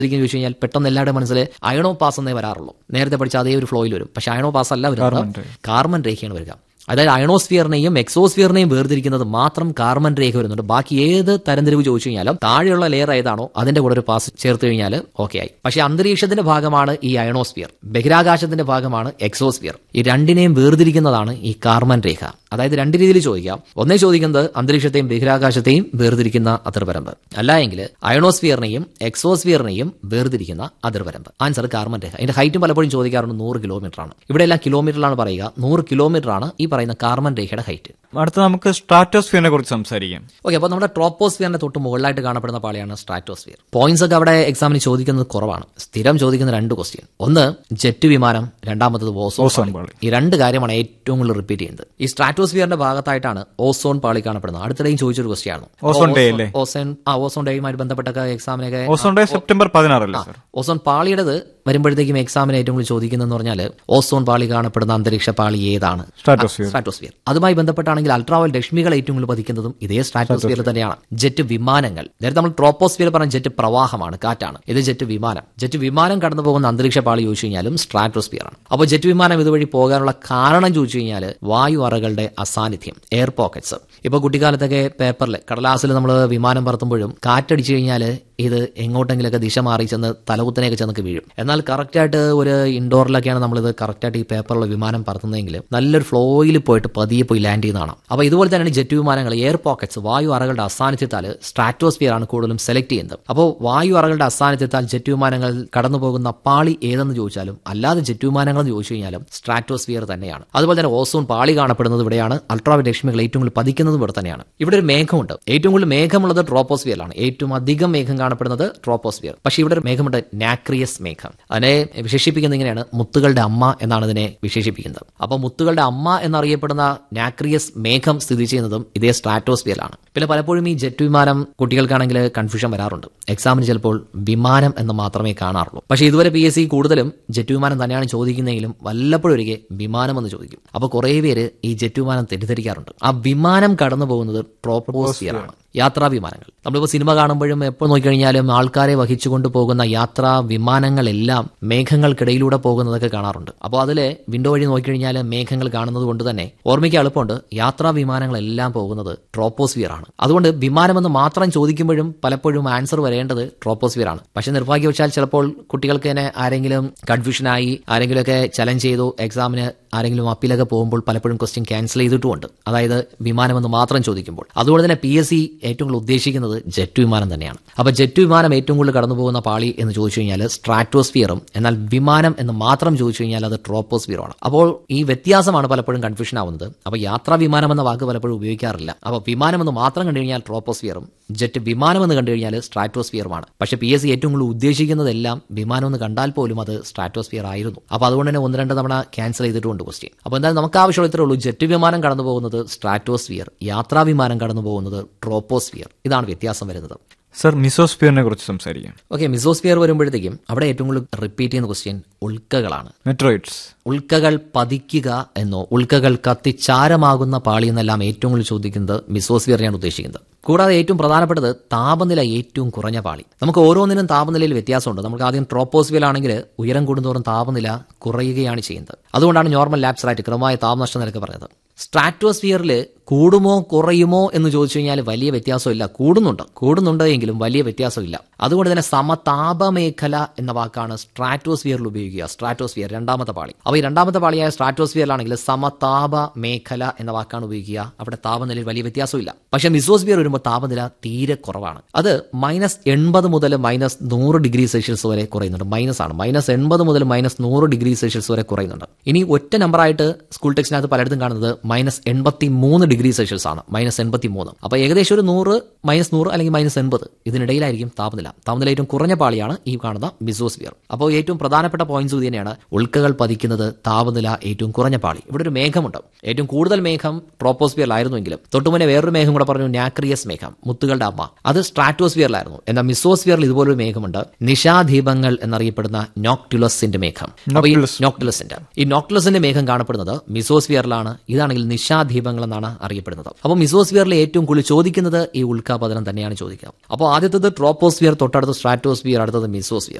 ശരിക്കും ചോദിച്ചു കഴിഞ്ഞാൽ പെട്ടെന്ന് എല്ലാവരുടെ മനസ്സിൽ അയണോ പാസ് എന്നേ വരാറുള്ളൂ നേരത്തെ പഠിച്ച അതേ ഒരു ഫ്ലോയിൽ വരും പക്ഷെ അയണോ പാസ് അല്ല കാർബൺ വരുന്നത് രേഖ. കാർബൺ രേഖയാണ് വരിക അതായത് അയണോസ്ഫിയറിനെയും എക്സോസ്ഫിയറിനെയും വേർതിരിക്കുന്നത് മാത്രം കാർബൺ രേഖ വരുന്നുണ്ട് ബാക്കി ഏത് തരംതിരിവ് ചോദിച്ചു കഴിഞ്ഞാലും താഴെയുള്ള ലെയർ ഏതാണോ അതിന്റെ കൂടെ ഒരു പാസ് ചേർത്ത് കഴിഞ്ഞാൽ ഓക്കെ ആയി പക്ഷേ അന്തരീക്ഷത്തിന്റെ ഭാഗമാണ് ഈ അയണോസ്ഫിയർ ബഹിരാകാശത്തിന്റെ ഭാഗമാണ് എക്സോസ്ഫിയർ ഈ രണ്ടിനെയും വേർതിരിക്കുന്നതാണ് ഈ കാർബൺ രേഖ അതായത് രണ്ട് രീതിയിൽ ചോദിക്കാം ഒന്നേ ചോദിക്കുന്നത് അന്തരീക്ഷത്തെയും ബഹിരാകാശത്തെയും വേർതിരിക്കുന്ന അതിർവരമ്പ് അല്ല എങ്കിൽ അയണോസ്ഫിയറിനെയും എക്സോസ്ഫിയറിനെയും വേർതിരിക്കുന്ന അതിർവരമ്പ് ആൻസർ കാർബൺ രേഖ ഇതിന്റെ ഹൈറ്റും പലപ്പോഴും ചോദിക്കാറുണ്ട് നൂറ് കിലോമീറ്റർ ആണ് ഇവിടെ എല്ലാം കിലോമീറ്ററിലാണ് പറയുക നൂറ് കിലോമീറ്റർ ആണ് ഈ പറയുന്ന കാർബൺ രേഖയുടെ ഹൈറ്റ് അടുത്ത നമുക്ക് സ്ട്രാറ്റോസ്ഫിയറിനെ കുറിച്ച് സംസാരിക്കാം ഓക്കെ അപ്പോൾ നമ്മുടെ ട്രോപ്പോസ്ഫിയറിന്റെ തൊട്ട് മുകളിലായിട്ട് കാണപ്പെടുന്ന പാളിയാണ് സ്ട്രാറ്റോസ്ഫിയർ പോയിന്റ്സ് ഒക്കെ അവിടെ എക്സാമിന് ചോദിക്കുന്നത് കുറവാണ് സ്ഥിരം ചോദിക്കുന്ന രണ്ട് ക്വസ്റ്റ്യൻ ഒന്ന് ജെറ്റ് വിമാനം രണ്ടാമത്തത് ഓസോൺ ഓസോൺ പാളി. പാളി. ഈ രണ്ട് കാര്യമാണ് ഏറ്റവും കൂടുതൽ റിപ്പീറ്റ് ചെയ്യുന്നത് ഈ സ്ട്രാറ്റോസ്ഫിയറിന്റെ ഭാഗത്തായിട്ടാണ് ഓസോൺ പാളി കാണപ്പെടുന്നത് അടുത്തിടെയും ചോദിച്ചൊരു ക്വസ്റ്റ്യൻ ആണ് ഓസോൺ ഡേ അല്ലേ? ഓസോൺ ആ ഓസോൺ ഡേയുമായിട്ട് ബന്ധപ്പെട്ടൊക്കെ എക്സാമിനൊക്കെ ഓസോൺ ഡേ സെപ്റ്റംബർ പതിനാറല്ലേ സർ ഓസോൺ പാളിയുടേത് വരുമ്പോഴത്തേക്കും എക്സാമിന് ഏറ്റവും കൂടുതൽ ചോദിക്കുന്നതെന്ന് പറഞ്ഞാൽ ഓസോൺ പാളി കാണപ്പെടുന്ന അന്തരീക്ഷ പാളി ഏതാണ് സ്ട്രാറ്റോസ്ഫിയർ സ്ട്രാറ്റോസ്ഫിയർ അതുമായി ബന്ധപ്പെട്ടാണെങ്കിൽ അൾട്രാവൽ രശ്മികൾ ഏറ്റവും കൂടുതൽ പതിക്കുന്നതും ഇതേ സ്ട്രാറ്റോസ്ഫിയറിൽ തന്നെയാണ് ജെറ്റ് വിമാനങ്ങൾ നേരത്തെ നമ്മൾ ട്രോപ്പോസ്ഫിയർ പറഞ്ഞ ജെറ്റ് പ്രവാഹമാണ് കാറ്റാണ് ഇത് ജെറ്റ് വിമാനം ജെറ്റ് വിമാനം കടന്നു പോകുന്ന അന്തരീക്ഷ പാളി ചോദിച്ചു കഴിഞ്ഞാലും സ്ട്രാറ്റോസ്ഫിയർ ആണ് അപ്പോൾ ജെറ്റ് വിമാനം ഇതുവഴി പോകാനുള്ള കാരണം ചോദിച്ചു കഴിഞ്ഞാൽ വായു അറകളുടെ അസാന്നിധ്യം എയർ പോക്കറ്റ്സ് ഇപ്പൊ കുട്ടിക്കാലത്തൊക്കെ പേപ്പറിൽ കടലാസിൽ നമ്മൾ വിമാനം പറത്തുമ്പോഴും കാറ്റടിച്ചു കഴിഞ്ഞാൽ ഇത് എങ്ങോട്ടെങ്കിലൊക്കെ ദിശ മാറി ചെന്ന് തലകുത്തനെയൊക്കെ ചെന്നൊക്കെ വീഴും എന്നാൽ കറക്റ്റായിട്ട് ഒരു ഇൻഡോറിലൊക്കെയാണ് നമ്മളിത് കറക്റ്റായിട്ട് ഈ പേപ്പറിലുള്ള വിമാനം പറത്തുന്നതെങ്കിൽ നല്ലൊരു ഫ്ലോയിൽ പോയിട്ട് പതിയെ പോയി ലാൻഡ് ചെയ്യുന്നതാണ് അപ്പോൾ ഇതുപോലെ തന്നെയാണ് ജെറ്റ് വിമാനങ്ങൾ എയർ പോക്കറ്റ്സ് വായു അറകളുടെ അസാന്നിധ്യത്താൽ സ്ട്രാറ്റോസ്ഫിയർ ആണ് കൂടുതലും സെലക്ട് ചെയ്യുന്നത് അപ്പോൾ വായു അറകളുടെ അസാന്നിധ്യത്താൽ ജെറ്റ് വിമാനങ്ങൾ കടന്നു പോകുന്ന പാളി ഏതെന്ന് ചോദിച്ചാലും അല്ലാതെ ജെറ്റ് വിമാനങ്ങൾ എന്ന് ചോദിച്ചു കഴിഞ്ഞാലും സ്ട്രാറ്റോസ്ഫിയർ തന്നെയാണ് അതുപോലെ തന്നെ ഓസോൺ പാളി കാണപ്പെടുന്നത് ഇവിടെയാണ് അൾട്രാവൈറ്റ് രശ്മികൾ ഏറ്റവും കൂടുതൽ പതിക്കുന്നതും ഇവിടെ തന്നെയാണ് ഇവിടെ ഒരു മേഘമുണ്ട് ഏറ്റവും കൂടുതൽ മേഘമുള്ളത് ട്രോപ്പോസ്ഫിയറിലാണ് ഏറ്റവും അധികം മേഘം കാണപ്പെടുന്നത് ട്രോപ്പോസ്ഫിയർ പക്ഷേ ഇവിടെ ഒരു മേഘമുണ്ട് നാക്രിയസ് മേഘം അതിനെ വിശേഷിപ്പിക്കുന്നത് ഇങ്ങനെയാണ് മുത്തുകളുടെ അമ്മ എന്നാണ് ഇതിനെ വിശേഷിപ്പിക്കുന്നത് അപ്പോൾ മുത്തുകളുടെ അമ്മ എന്നറിയപ്പെടുന്ന നാക്രിയസ് മേഘം സ്ഥിതി ചെയ്യുന്നതും ഇതേ സ്ട്രാറ്റോസ്ഫിയറിലാണ് പിന്നെ പലപ്പോഴും ഈ ജെറ്റ് വിമാനം കുട്ടികൾക്കാണെങ്കിൽ കൺഫ്യൂഷൻ വരാറുണ്ട് എക്സാമിന് ചിലപ്പോൾ വിമാനം എന്ന് മാത്രമേ കാണാറുള്ളൂ പക്ഷേ ഇതുവരെ പി എസ് സി കൂടുതലും ജെറ്റ് വിമാനം തന്നെയാണ് ചോദിക്കുന്നതെങ്കിലും വല്ലപ്പോഴും ഒരിക്കൽ വിമാനം എന്ന് ചോദിക്കും അപ്പോൾ കുറേ പേര് ഈ ജെറ്റ് വിമാനം തെറ്റിദ്ധരിക്കാറുണ്ട് ആ വിമാനം കടന്നു പോകുന്നത് ട്രോപ്പോസ്ഫിയർ ആണ് യാത്രാ വിമാനങ്ങൾ നമ്മളിപ്പോൾ സിനിമ കാണുമ്പോഴും എപ്പോൾ നോക്കിക്കഴിഞ്ഞാലും ആൾക്കാരെ വഹിച്ചുകൊണ്ട് പോകുന്ന യാത്രാ വിമാനങ്ങളെല്ലാം മേഘങ്ങൾക്കിടയിലൂടെ പോകുന്നതൊക്കെ കാണാറുണ്ട് അപ്പോൾ അതിൽ വിൻഡോ വഴി നോക്കിക്കഴിഞ്ഞാൽ മേഘങ്ങൾ കാണുന്നത് കൊണ്ട് തന്നെ ഓർമ്മിക്കാൻ എളുപ്പമുണ്ട് യാത്രാ വിമാനങ്ങളെല്ലാം പോകുന്നത് ട്രോപ്പോസ്ഫിയർ ആണ് അതുകൊണ്ട് വിമാനമെന്ന് മാത്രം ചോദിക്കുമ്പോഴും പലപ്പോഴും ആൻസർ വരേണ്ടത് ട്രോപ്പോസ്ഫിയർ ആണ് പക്ഷെ നിർഭാഗ്യവശാൽ ചിലപ്പോൾ കുട്ടികൾക്ക് തന്നെ ആരെങ്കിലും കൺഫ്യൂഷനായി ആരെങ്കിലുമൊക്കെ ചലഞ്ച് ചെയ്തു എക്സാമിന് ആരെങ്കിലും അപ്പീലൊക്കെ പോകുമ്പോൾ പലപ്പോഴും ക്വസ്റ്റ്യൻ ക്യാൻസൽ ചെയ്തിട്ടുമുണ്ട് അതായത് വിമാനമെന്ന് മാത്രം ചോദിക്കുമ്പോൾ അതുകൊണ്ട് തന്നെ പി എസ് സി ഏറ്റവും കൂടുതൽ ഉദ്ദേശിക്കുന്നത് ജെറ്റ് വിമാനം തന്നെയാണ് അപ്പോൾ ജെറ്റ് വിമാനം ഏറ്റവും കൂടുതൽ കടന്നു പോകുന്ന പാളി എന്ന് ചോദിച്ചു കഴിഞ്ഞാൽ സ്ട്രാറ്റോസ്ഫിയറും എന്നാൽ വിമാനം എന്ന് മാത്രം ചോദിച്ചു കഴിഞ്ഞാൽ അത് ട്രോപ്പോസ്ഫിയറുമാണ് അപ്പോൾ ഈ വ്യത്യാസമാണ് പലപ്പോഴും കൺഫ്യൂഷൻ ആവുന്നത് അപ്പോൾ യാത്രാ വിമാനം എന്ന വാക്ക് പലപ്പോഴും ഉപയോഗിക്കാറില്ല അപ്പോൾ വിമാനം എന്ന് മാത്രം കണ്ടു കഴിഞ്ഞാൽ ട്രോപ്പോസ്ഫിയറും ജെറ്റ് വിമാനം എന്ന് കണ്ടു കഴിഞ്ഞാൽ സ്ട്രാറ്റോസ്ഫിയറുമാണ് പക്ഷേ പി എസ് സി ഏറ്റവും കൂടുതൽ ഉദ്ദേശിക്കുന്നതെല്ലാം വിമാനം എന്ന് കണ്ടാൽ പോലും അത് സ്ട്രാറ്റോസ്ഫിയർ ആയിരുന്നു അപ്പോൾ അതുകൊണ്ട് തന്നെ ഒന്ന് രണ്ട് തവണ ക്യാൻസൽ ചെയ്തിട്ടുണ്ട് ക്വസ്റ്റ്യൻ അപ്പോൾ എന്തായാലും നമുക്ക് ആവശ്യമുള്ള ഇത്രേ ഉള്ളൂ ജെറ്റ് വിമാനം കടന്നു പോകുന്നത് സ്ട്രാറ്റോസ്ഫിയർ യാത്രാ വിമാനം കടന്നു പോകുന്നത് ട്രോപ്പോസ്ഫിയർ ഇതാണ് വ്യത്യാസം വരുന്നത് സർ മിസോസ്ഫിയറിനെ കുറിച്ച് സംസാരിക്കാം ഓക്കെ മിസോസ്ഫിയർ വരുമ്പോഴത്തേക്കും അവിടെ ഏറ്റവും കൂടുതൽ റിപ്പീറ്റ് ചെയ്യുന്ന ക്വസ്റ്റ്യൻ ഉൾക്കകളാണ് മെട്രോയിഡ്സ് ഉൾക്കകൾ പതിക്കുക എന്നോ ഉൾക്കകൾ കത്തിച്ചാരമാകുന്ന പാളി എന്നെല്ലാം ഏറ്റവും കൂടുതൽ ചോദിക്കുന്നത് മിസോസ്ഫിയറിനെയാണ് ഉദ്ദേശിക്കുന്നത് കൂടാതെ ഏറ്റവും പ്രധാനപ്പെട്ടത് താപനില ഏറ്റവും കുറഞ്ഞ പാളി നമുക്ക് ഓരോന്നിനും താപനിലയിൽ വ്യത്യാസമുണ്ട് നമുക്ക് ആദ്യം ട്രോപ്പോസ്ഫിയർ ആണെങ്കിൽ ഉയരം കൂടുന്തോറും താപനില കുറയുകയാണ് ചെയ്യുന്നത് അതുകൊണ്ടാണ് നോർമൽ ലാബ്സ് ആയിട്ട് ക്രമമായ താപനഷ്ട നിരക്ക് പറഞ്ഞത് സ്ട്രാറ്റോസ്ഫിയറിൽ കൂടുമോ കുറയുമോ എന്ന് ചോദിച്ചു കഴിഞ്ഞാൽ വലിയ വ്യത്യാസമില്ല കൂടുന്നുണ്ട് കൂടുന്നുണ്ട് എങ്കിലും വലിയ വ്യത്യാസമില്ല അതുകൊണ്ട് തന്നെ സമതാപ മേഖല എന്ന വാക്കാണ് സ്ട്രാറ്റോസ്ഫിയറിൽ ഉപയോഗിക്കുക സ്ട്രാറ്റോസ്ഫിയർ രണ്ടാമത്തെ പാളി അപ്പോൾ ഈ രണ്ടാമത്തെ പാളിയായ സ്ട്രാറ്റോസ്ഫിയറിലാണെങ്കിൽ സമതാപ മേഖല എന്ന വാക്കാണ് ഉപയോഗിക്കുക അവിടെ താപനിലയിൽ വലിയ വ്യത്യാസമില്ല പക്ഷെ മിസോസ്ഫിയർ വരുമ്പോൾ താപനില തീരെ കുറവാണ് അത് മൈനസ് എൺപത് മുതൽ മൈനസ് നൂറ് ഡിഗ്രി സെൽഷ്യസ് വരെ കുറയുന്നുണ്ട് മൈനസ് ആണ് മൈനസ് എൺപത് മുതൽ മൈനസ് നൂറ് ഡിഗ്രി സെൽഷ്യസ് വരെ കുറയുന്നുണ്ട് ഇനി ഒറ്റ നമ്പറായിട്ട് സ്കൂൾ ടെക്സ്റ്റിനകത്ത് പലയിടത്തും കാണുന്നത് മൈനസ് എൺപത്തി മൂന്ന് ഡിഗ്രി സെൽഷ്യസ് ആണ് മൈനസ് എൺപത്തി മൂന്ന് അപ്പോൾ ഏകദേശം ഒരു നൂറ് മൈനസ് നൂറ് അല്ലെങ്കിൽ മൈനസ് എൺപത് ഇതിനിടയിലായിരിക്കും താപനില താപനില ഏറ്റവും കുറഞ്ഞ പാളിയാണ് ഈ കാണുന്ന മിസോസ്ഫിയർ അപ്പോൾ ഏറ്റവും പ്രധാനപ്പെട്ട പോയിന്റ്സ് ഇത് തന്നെയാണ് ഉൾക്കകൾ പതിക്കുന്നത് താപനില ഏറ്റവും കുറഞ്ഞ പാളി ഇവിടെ ഒരു മേഘമുണ്ട് ഏറ്റവും കൂടുതൽ മേഘം ട്രോപ്പോസ്ഫിയറിലായിരുന്നുവെങ്കിലും തൊട്ടുമുന്നേ വേറൊരു മേഘം കൂടെ പറഞ്ഞു നാക്രിയസ് മേഘം മുത്തുകളുടെ അമ്മ അത് സ്ട്രാറ്റോസ്ഫിയറിലായിരുന്നു എന്നാൽ മിസോസ്ഫിയറിൽ ഇതുപോലൊരു മേഘമുണ്ട് നിശാദീപങ്ങൾ എന്നറിയപ്പെടുന്ന നോക്ടുലസിന്റെ മേഘം അപ്പോൾ ഈ നോക്ടിലസ് നോക്ടിലസിന്റെ ഈ നോക്ടിലസിന്റെ മേഘം കാണപ്പെടുന്നത് മിസോസ്ഫിയറിലാണ് ഇതാണെങ്കിൽ നിശാദീപങ്ങൾ എന്നാണ് അറിയപ്പെടുന്നത് അപ്പോൾ മിസോസ്ഫിയറിലെ ഏറ്റവും കൂടുതൽ ചോദിക്കുന്നത് ഈ ഉൽക്കാപതനം തന്നെയാണ് ചോദിക്കുക അപ്പോൾ ആദ്യത്തേത് ട്രോപ്പോസ്ഫിയർ തൊട്ടടുത്ത് സ്ട്രാറ്റോസ്ഫിയർ അടുത്തത് മിസോസ്ഫിയർ